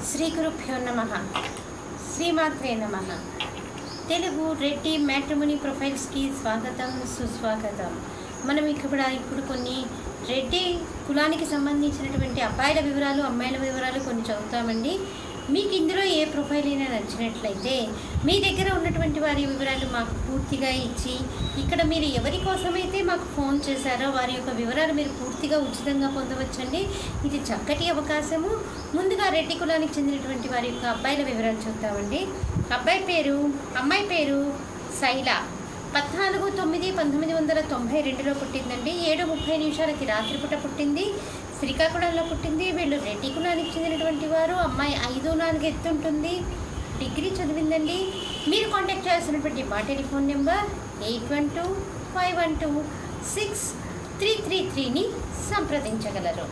శ్రీ గురుభ్యో నమ శ్రీమాత్రే నమ తెలుగు రెడ్డి మ్యాట్రిమోనీ ప్రొఫైల్స్కి స్వాగతం సుస్వాగతం మనం ఇక్కడ ఇప్పుడు కొన్ని రెడ్డి కులానికి సంబంధించినటువంటి అబ్బాయిల వివరాలు అమ్మాయిల వివరాలు కొన్ని చదువుతామండి మీకు ఇందులో ఏ ప్రొఫైల్ అయినా నచ్చినట్లయితే మీ దగ్గర ఉన్నటువంటి వారి వివరాలు మాకు పూర్తిగా ఇచ్చి ఇక్కడ మీరు ఎవరి కోసమైతే మాకు ఫోన్ చేశారో వారి యొక్క వివరాలు మీరు పూర్తిగా ఉచితంగా పొందవచ్చండి ఇది చక్కటి అవకాశము ముందుగా రెడ్డి కులానికి చెందినటువంటి వారి యొక్క అబ్బాయిల వివరాలు చూద్దామండి అబ్బాయి పేరు అమ్మాయి పేరు శైల పద్నాలుగు తొమ్మిది పంతొమ్మిది వందల తొంభై రెండులో పుట్టిందండి ఏడు ముప్పై నిమిషాలకి రాత్రిపూట పుట్టింది శ్రీకాకుళంలో పుట్టింది వీళ్ళు రెడ్డి కులానికి చెందినటువంటి వారు అమ్మాయి ఐదు నాలుగు ఎత్తుంటుంది డిగ్రీ చదివిందండి మీరు కాంటాక్ట్ చేయాల్సినటువంటి మా telephone number eight one two five one two six three three త్రీని సంప్రదించగలరు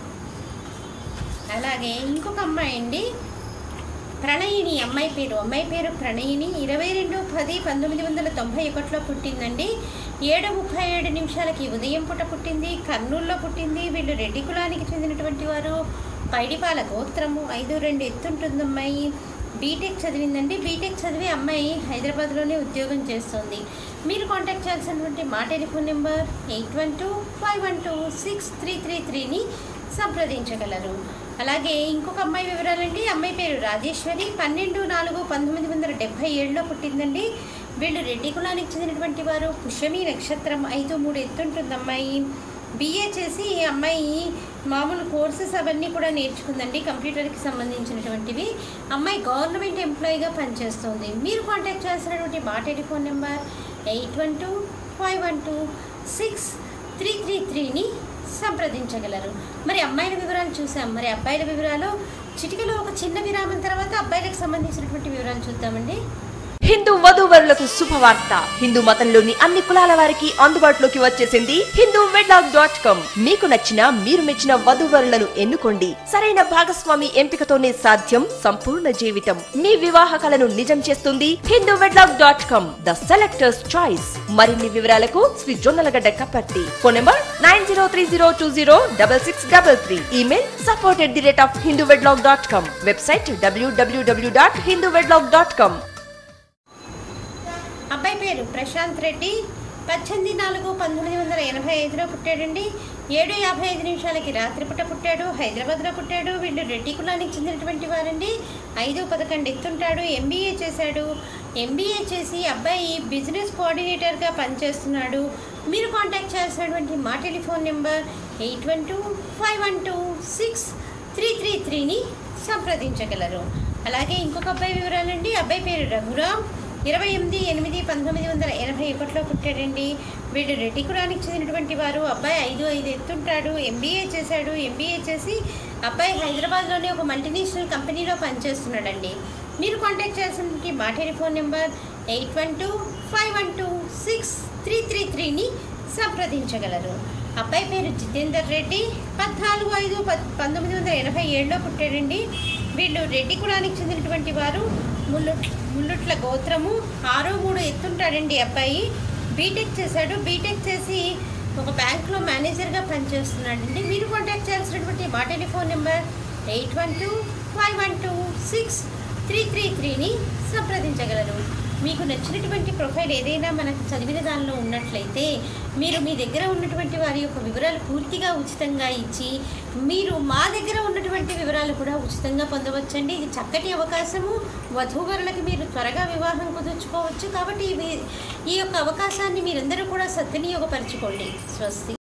అలాగే ఇంకొక అమ్మాయి అండి ప్రణయిని అమ్మాయి పేరు అమ్మాయి పేరు ప్రణయిని ఇరవై రెండు పది పంతొమ్మిది వందల తొంభై ఒకటిలో పుట్టిందండి ఏడు ముప్పై ఏడు నిమిషాలకి ఉదయం పూట పుట్టింది కర్నూలులో పుట్టింది వీళ్ళు రెడ్డి కులానికి చెందినటువంటి వారు పైడిపాల గోత్రము ఐదు రెండు ఎత్తుంటుంది అమ్మాయి బీటెక్ చదివిందండి బీటెక్ చదివి అమ్మాయి హైదరాబాద్లోనే ఉద్యోగం చేస్తుంది మీరు కాంటాక్ట్ చేయాల్సినటువంటి మా telephone number eight one two five one two six three three త్రీని సంప్రదించగలరు అలాగే ఇంకొక అమ్మాయి వివరాలండి అమ్మాయి పేరు రాజేశ్వరి పన్నెండు నాలుగు పంతొమ్మిది వందల డెబ్భై ఏడులో పుట్టిందండి వీళ్ళు రెడ్డి కులానికి చెందినటువంటి వారు పుష్యమి నక్షత్రం ఐదు మూడు ఎత్తుంటుంది అమ్మాయి బీఏ చేసి ఈ అమ్మాయి మామూలు కోర్సెస్ అవన్నీ కూడా నేర్చుకుందండి కంప్యూటర్కి సంబంధించినటువంటివి అమ్మాయి గవర్నమెంట్ ఎంప్లాయీగా పనిచేస్తుంది మీరు కాంటాక్ట్ చేసినటువంటి మా telephone number eight one two five one two six three three త్రీని సంప్రదించగలరు మరి అమ్మాయిల వివరాలు చూసాం మరి అబ్బాయిల వివరాలు చిటికలో ఒక చిన్న విరామం తర్వాత అబ్బాయిలకు సంబంధించినటువంటి వివరాలు చూద్దామండి హిందూ వధూవరులకు శుభవార్త హిందూ మతంలోని అన్ని కులాల వారికి అందుబాటులోకి వచ్చేసింది హిందూ వెడ్లాక్ డాట్ కామ్ మీకు నచ్చిన మీరు మెచ్చిన వధూవరులను ఎన్నుకోండి సరైన భాగస్వామి ఎంపికతోనే సాధ్యం సంపూర్ణ జీవితం మీ వివాహ కలను నిజం చేస్తుంది Hindu wedlock dot com the selectors choice మరిన్ని వివరాలకు Shri Jonnalagadda Kapparthi phone number nine zero three zero two zero double six double three email support at the rate of Hindu wedlock dot com website W W W dot Hindu wedlock dot com అబ్బాయి పేరు ప్రశాంత్ రెడ్డి పద్దెనిమిది నాలుగు పంతొమ్మిది వందల ఎనభై ఐదులో పుట్టాడండి ఏడు యాభై ఐదు నిమిషాలకి రాత్రిపూట పుట్టాడు హైదరాబాద్లో పుట్టాడు వీళ్ళు రెడ్డి కులానికి చెందినటువంటి వారండి ఐదు పదకొండు ఎత్తుంటాడు ఎంబీఏ చేశాడు ఎంబీఏ చేసి అబ్బాయి బిజినెస్ కోఆర్డినేటర్గా పనిచేస్తున్నాడు మీరు కాంటాక్ట్ చేయాల్సినటువంటి మా telephone number eight one two five one two six three three త్రీని సంప్రదించగలరు అలాగే ఇంకొక అబ్బాయి వివరాలండి అబ్బాయి పేరు రఘురామ్ ఇరవై ఎనిమిది ఎనిమిది పంతొమ్మిది వందల ఎనభై ఒకటిలో పుట్టాడండి వీడు రెడ్డి కులానికి చెందినటువంటి వారు అబ్బాయి ఐదు ఐదు ఎత్తుంటాడు ఎంబీఏ చేశాడు ఎంబీఏ చేసి అబ్బాయి హైదరాబాద్లోనే ఒక మల్టీనేషనల్ కంపెనీలో పనిచేస్తున్నాడండి మీరు కాంటాక్ట్ చేయాల్సిన మా telephone number eight one two five one two six three three త్రీని సంప్రదించగలరు అబ్బాయి పేరు జితేందర్ రెడ్డి పద్నాలుగు ఐదు పద్ పంతొమ్మిది వందల ఎనభై ఏడులో పుట్టాడండి వీళ్ళు రెడ్డి కులానికి చెందినటువంటి వారు ముల్లుట్ ముల్లుట్ల గోత్రము ఆరో మూడు ఎత్తుంటాడండి అబ్బాయి బీటెక్ చేశాడు బీటెక్ చేసి ఒక బ్యాంక్లో మేనేజర్గా పనిచేస్తున్నాడండి మీరు కాంటాక్ట్ చేయాల్సినటువంటి మా telephone number eight one two five one two six three three త్రీని సంప్రదించగలరు మీకు నచ్చినటువంటి ప్రొఫైల్ ఏదైనా మనకు చదివిన దానిలో ఉన్నట్లయితే మీరు మీ దగ్గర ఉన్నటువంటి వారి యొక్క వివరాలు పూర్తిగా ఉచితంగా ఇచ్చి మీరు మా దగ్గర ఉన్నటువంటి వివరాలు కూడా ఉచితంగా పొందవచ్చండి ఇది చక్కటి అవకాశము వధూవరులకి మీరు త్వరగా వివాహం కుదుర్చుకోవచ్చు కాబట్టి ఇవి ఈ యొక్క అవకాశాన్ని మీరందరూ కూడా సద్వినియోగపరచుకోండి స్వస్తి